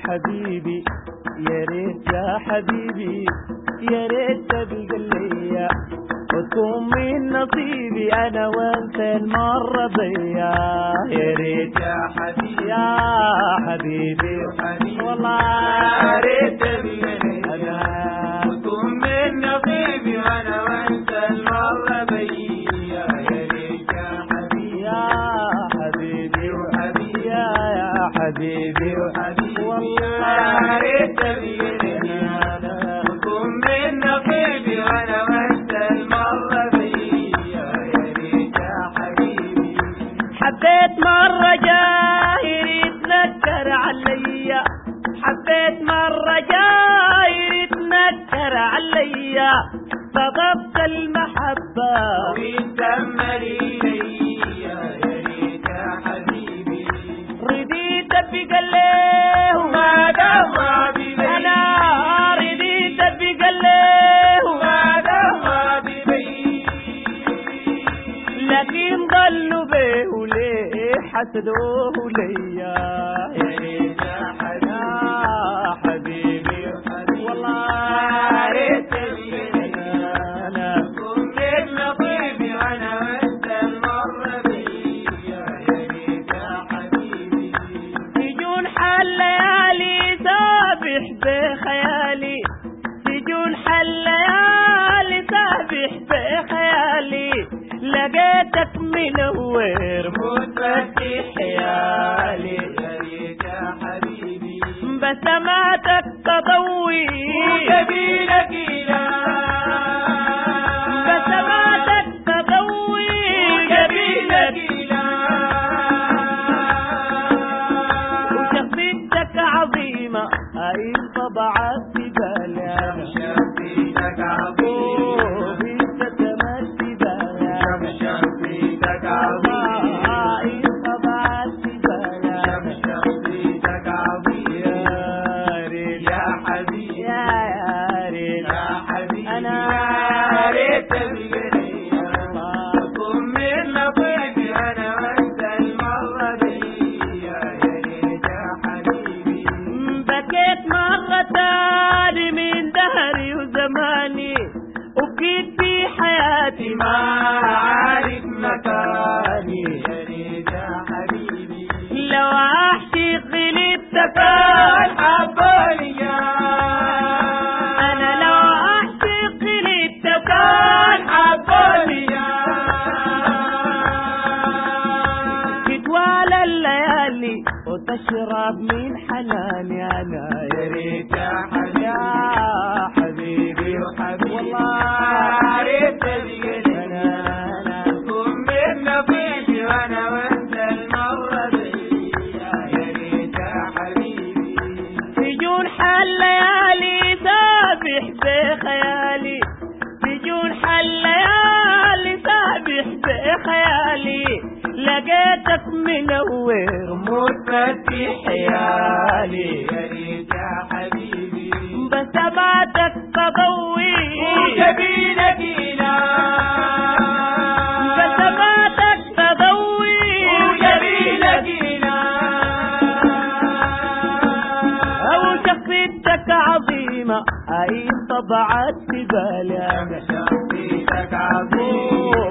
حبيبي يا ريت يا حبيبي يا ريت تبقى ليا وتكون من نصيبي انا وانت المرة ضيا يا ريت يا حبيبي يا حبيبي حبيبي والله يا ريت تبقى أنا وتكون من نصيبي وانا وانت المرة بيا يا ريت يا حبيبي يا حبيبي وحبيبي يا يا حبيبي وحبيبي والله يا ريت تبقى وتكون من نصيبي وانا وانت المرة بيا يا ريت يا حبيبي حبيت مرة جاهر يتنكر عليا حبيت مرة جاهر يتنكر عليا صدقت المحبة ويتملي ليا يا ريت يا حبيبي رديت بقليه وما دمع بلي أنا رديت بقليه وما دمع بلي لكن ضلوا به وليه حسدوه ليا يا ريت يا يا حبيبي والله يا ريت أنا تكون من نصيبي وانا وانت المرة بيا يا ريت يا حبيبي سجون حل ليالي سابح بخيالي سجون حل ليالي سابح بخيالي لقيتك منور متفتح حيالي يا ريت يا حبيبي بسماتك تضوي وجميلك إلى بسماتك تضوي وجميلك إلى وشخصيتك عظيمة أي طبعت في بالي أنا شمشمتك عظيم بنت تمشي بالي شمشمتك عظيم أي طبعت في بالي أنا شمشمتك عظيم يا ريت يا حبيبي يا يا ريت يا حبيبي أنا يا ريت تبقى أكون من نصيبي أنا وأنت المرة دي يا ريت يا حبيبي بكيت مرة تاني من دهري وزماني وبقيت في حياتي ما ما عارف مكاني يا ريت يا حبيبي لو أعشق غلبتك كان حباني أنا لو أعشق غلبتك كان حباني تتوالى الليالي وتشرب من حناني أنا يا ريت يا يا حبيبي وحبيبي والله يا ريت تبقى أنا أنا كن من نصيبي وانا وانت المرة دي يا ريت يا حبيبي سجون حل ليالي سابح بخيالي سجون حل ليالي سابح بخيالي لقيتك منور متفتح حيالي يا ريت يا حبيبي بسماتك تضوي وجميلك إلى بسماتك تضوي وجميلك إلى أو شخصيتك عظيمة أي طبعت في بالي أنا شخصيتك عظيم